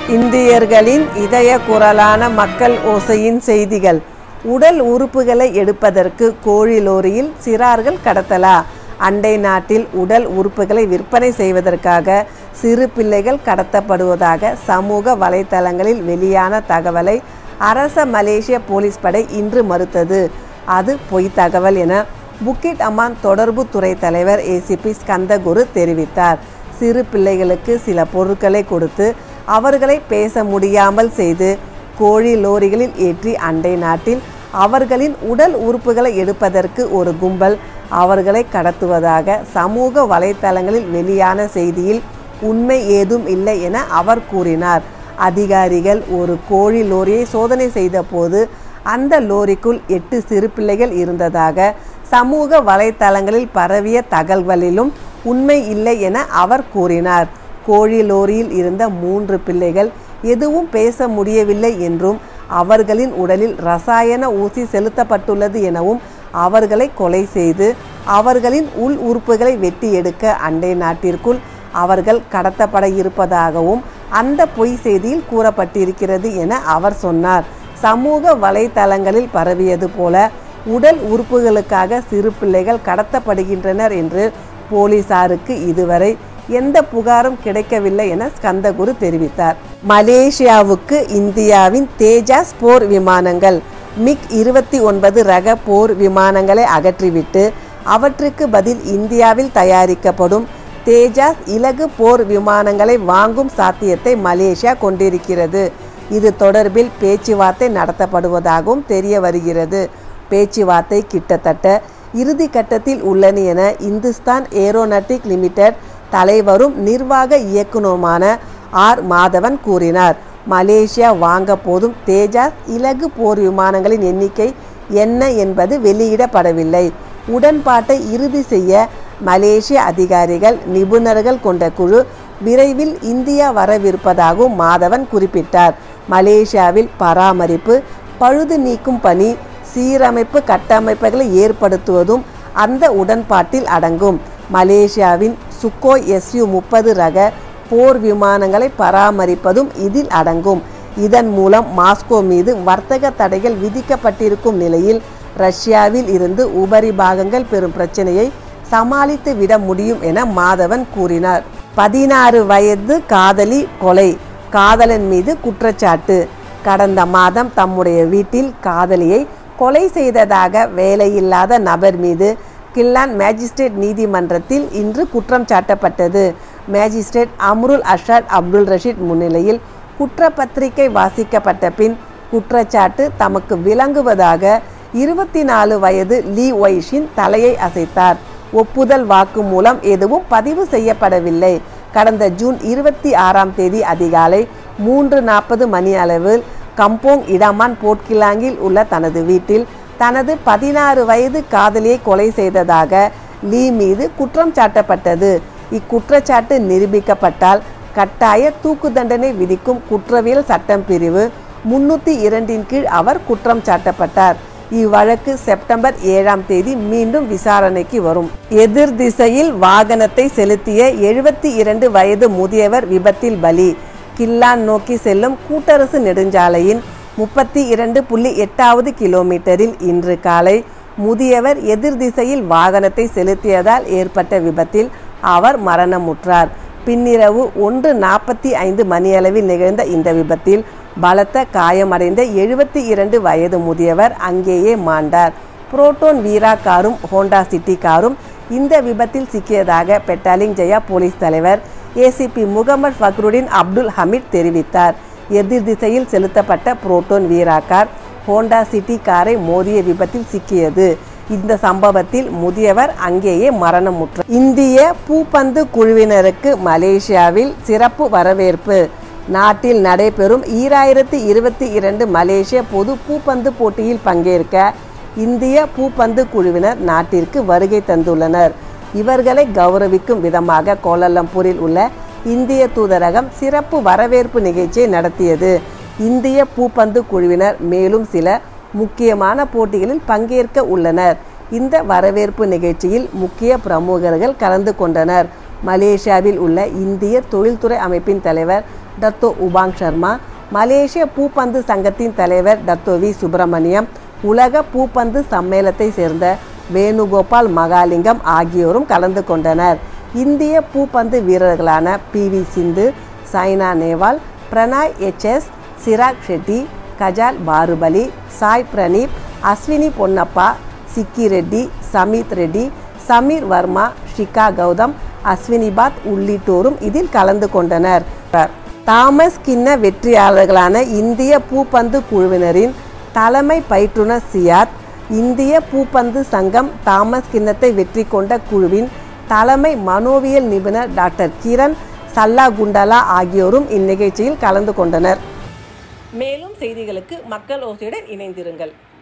இந்தியர்களின் இதய குரலான மக்கள் ஓசையின் செய்திகள் உடல் உறுப்புகளை எடுப்பதற்கு கோழி லோரியில் சிறார்கள் கடத்தலா அண்டை நாட்டில் உடல் உறுப்புகளை விற்பனை செய்வதற்காக சிறு பிள்ளைகள் கடத்தப்படுவதாக சமூக வலைத்தளங்களில் வெளியான தகவலை அரச மலேசிய போலீஸ் படை இன்று மறுத்தது அது பொய் தகவல் என புக்கிட் அமான் தொடர்பு துறை தலைவர் ஏசிபி ஸ்கந்தகுரு தெரிவித்தார் சிறு பிள்ளைகளுக்கு சில பொருட்களை கொடுத்து அவர்களை பேச முடியாமல் செய்து கோழி லோரிகளில் ஏற்றி அண்டை நாட்டில் அவர்களின் உடல் உறுப்புகளை எடுப்பதற்கு ஒரு கும்பல் அவர்களை கடத்துவதாக சமூக வலைத்தளங்களில் வெளியான செய்தியில் உண்மை ஏதும் இல்லை என அவர் கூறினார் அதிகாரிகள் ஒரு கோழி லோரியை சோதனை செய்தபோது அந்த லோரிக்குள் எட்டு சிறு பிள்ளைகள் இருந்ததாக சமூக வலைத்தளங்களில் பரவிய தகவல்களிலும் உண்மை இல்லை என அவர் கூறினார் கோழி லோரியில் இருந்த மூன்று பிள்ளைகள் எதுவும் பேச முடியவில்லை என்றும் அவர்களின் உடலில் ரசாயன ஊசி செலுத்தப்பட்டுள்ளது எனவும் அவர்களை கொலை செய்து அவர்களின் உள் உறுப்புகளை வெட்டி எடுக்க அண்டை நாட்டிற்குள் அவர்கள் கடத்தப்பட இருப்பதாகவும் அந்த பொய் செய்தியில் கூறப்பட்டிருக்கிறது என அவர் சொன்னார் சமூக வலைத்தளங்களில் பரவியது போல உடல் உறுப்புகளுக்காக சிறு பிள்ளைகள் கடத்தப்படுகின்றனர் என்று போலீசாருக்கு இதுவரை எந்த புகாரும் கிடைக்கவில்லை என ஸ்கந்தகுரு தெரிவித்தார் மலேசியாவுக்கு இந்தியாவின் தேஜாஸ் போர் விமானங்கள் மிக் இருபத்தி ஒன்பது ரக போர் விமானங்களை அகற்றிவிட்டு அவற்றுக்கு பதில் இந்தியாவில் தயாரிக்கப்படும் தேஜாஸ் இலகு போர் விமானங்களை வாங்கும் சாத்தியத்தை மலேசியா கொண்டிருக்கிறது இது தொடர்பில் பேச்சுவார்த்தை நடத்தப்படுவதாகவும் தெரிய வருகிறது பேச்சுவார்த்தை கிட்டத்தட்ட இறுதி கட்டத்தில் உள்ளன என இந்துஸ்தான் ஏரோநாட்டிக் லிமிடெட் தலைவரும் நிர்வாக இயக்குனருமான ஆர் மாதவன் கூறினார் மலேசியா வாங்க போதும் தேஜாஸ் இலகு போர் விமானங்களின் எண்ணிக்கை என்ன என்பது வெளியிடப்படவில்லை உடன்பாட்டை இறுதி செய்ய மலேசிய அதிகாரிகள் நிபுணர்கள் கொண்ட குழு விரைவில் இந்தியா வரவிருப்பதாகவும் மாதவன் குறிப்பிட்டார் மலேசியாவில் பராமரிப்பு பழுது நீக்கும் பணி சீரமைப்பு கட்டமைப்புகளை ஏற்படுத்துவதும் அந்த உடன்பாட்டில் அடங்கும் மலேசியாவின் சுக்கோய் எஸ்யூ முப்பது ரக போர் விமானங்களை பராமரிப்பதும் இதில் அடங்கும் இதன் மூலம் மாஸ்கோ மீது வர்த்தக தடைகள் விதிக்கப்பட்டிருக்கும் நிலையில் ரஷ்யாவில் இருந்து உபரி பாகங்கள் பெறும் பிரச்சனையை சமாளித்து விட முடியும் என மாதவன் கூறினார் பதினாறு வயது காதலி கொலை காதலன் மீது குற்றச்சாட்டு கடந்த மாதம் தம்முடைய வீட்டில் காதலியை கொலை செய்ததாக வேலையில்லாத நபர் மீது கில்லான் மேஜிஸ்ட்ரேட் நீதிமன்றத்தில் இன்று குற்றம் சாட்டப்பட்டது magistrate Amrul Ashad Abdul Rashid முன்னிலையில் குற்றப்பத்திரிகை வாசிக்கப்பட்ட பின் குற்றச்சாட்டு தமக்கு விளங்குவதாக இருபத்தி நாலு வயது லீ ஒய்ஷின் தலையை அசைத்தார் ஒப்புதல் வாக்கு மூலம் எதுவும் பதிவு செய்யப்படவில்லை கடந்த ஜூன் இருபத்தி ஆறாம் தேதி அதிகாலை மூன்று நாற்பது மணி அளவில் கம்போங் இடமான் போட்கிலாங்கில் உள்ள தனது வீட்டில் தனது பதினாறு வயது காதலியை கொலை செய்ததாக லீ மீது குற்றம் சாட்டப்பட்டது இக்குற்றச்சாட்டு நிரூபிக்கப்பட்டால் கட்டாய தூக்கு தண்டனை விதிக்கும் குற்றவியல் சட்டம் பிரிவு முன்னூற்றி இரண்டின் கீழ் அவர் குற்றம் சாட்டப்பட்டார் இவ்வழக்கு செப்டம்பர் ஏழாம் தேதி மீண்டும் விசாரணைக்கு வரும் எதிர் திசையில் வாகனத்தை செலுத்திய எழுபத்தி இரண்டு வயது முதியவர் விபத்தில் பலி கில்லான் நோக்கி செல்லும் கூட்டரசு நெடுஞ்சாலையின் முப்பத்தி இரண்டு புள்ளி எட்டாவது கிலோமீட்டரில் இன்று காலை முதியவர் எதிர் திசையில் வாகனத்தை செலுத்தியதால் ஏற்பட்ட விபத்தில் அவர் மரணமுற்றார் பின்னிரவு ஒன்று நாற்பத்தி ஐந்து மணியளவில் நிகழ்ந்த இந்த விபத்தில் பலத்த காயமடைந்த எழுபத்தி இரண்டு வயது முதியவர் அங்கேயே மாண்டார் புரோட்டோன் வீரா காரும் ஹோண்டா சிட்டி காரும் இந்த விபத்தில் சிக்கியதாக பெட்டாலிங் ஜெயா போலீஸ் தலைவர் ACP Mohamad Fakhrudin Abdul Hamid தெரிவித்தார் எதிர் திசையில் செலுத்தப்பட்ட Proton Wira car Honda City காரை மோதிய விபத்தில் சிக்கியது இந்த சம்பவத்தில் முதியவர் அங்கேயே மரணமுற்றார் இந்திய பூப்பந்து குழுவினருக்கு மலேசியாவில் சிறப்பு வரவேற்பு நாட்டில் நடைபெறும் ஈராயிரத்தி இருபத்தி இரண்டு மலேசிய பொது பூப்பந்து போட்டியில் பங்கேற்க இந்திய பூப்பந்து குழுவினர் நாட்டிற்கு வருகை தந்துள்ளனர் இவர்களை கௌரவிக்கும் விதமாக கோலாலம்பூரில் உள்ள இந்திய தூதரகம் சிறப்பு வரவேற்பு நிகழ்ச்சியை நடத்தியது இந்திய பூப்பந்து குழுவினர் மேலும் சில முக்கியமான போட்டிகளில் பங்கேற்க உள்ளனர் இந்த வரவேற்பு நிகழ்ச்சியில் முக்கிய பிரமுகர்கள் கலந்து கொண்டனர் மலேசியாவில் உள்ள இந்திய தொழில்துறை அமைப்பின் தலைவர் டத்தோ உபாங் சர்மா மலேசிய பூப்பந்து சங்கத்தின் தலைவர் டத்தோ வி சுப்பிரமணியம் உலக பூப்பந்து சம்மேளத்தை சேர்ந்த வேணுகோபால் மகாலிங்கம் ஆகியோரும் கலந்து கொண்டனர் இந்திய பூப்பந்து வீரர்களான P V Sindhu Saina Nehwal Prannoy HS Chirag Shetty கஜால் பாருபலி சாய் பிரனீத் அஸ்வினி பொன்னப்பா சிக்கி ரெட்டி சமித் ரெட்டி சமீர் வர்மா ஷிகா கௌதம் அஸ்வினி பாத் உள்ளிட்டோரும் இதில் கலந்து கொண்டனர் தாமஸ் கிண்ண வெற்றியாளர்களான இந்திய பூப்பந்து குழுவினரின் தலைமை பயிற்றுனர் சியாத் இந்திய பூப்பந்து சங்கம் தாமஸ் கிண்ணத்தை வெற்றி கொண்ட குழுவின் தலைமை மனோவியல் நிபுணர் டாக்டர் கிரண் சல்லா குண்டலா ஆகியோரும் இந்நிகழ்ச்சியில் கலந்து கொண்டனர் மேலும் செய்திகளுக்கு மக்கள் ஓசையுடன் இணைந்திருங்கள்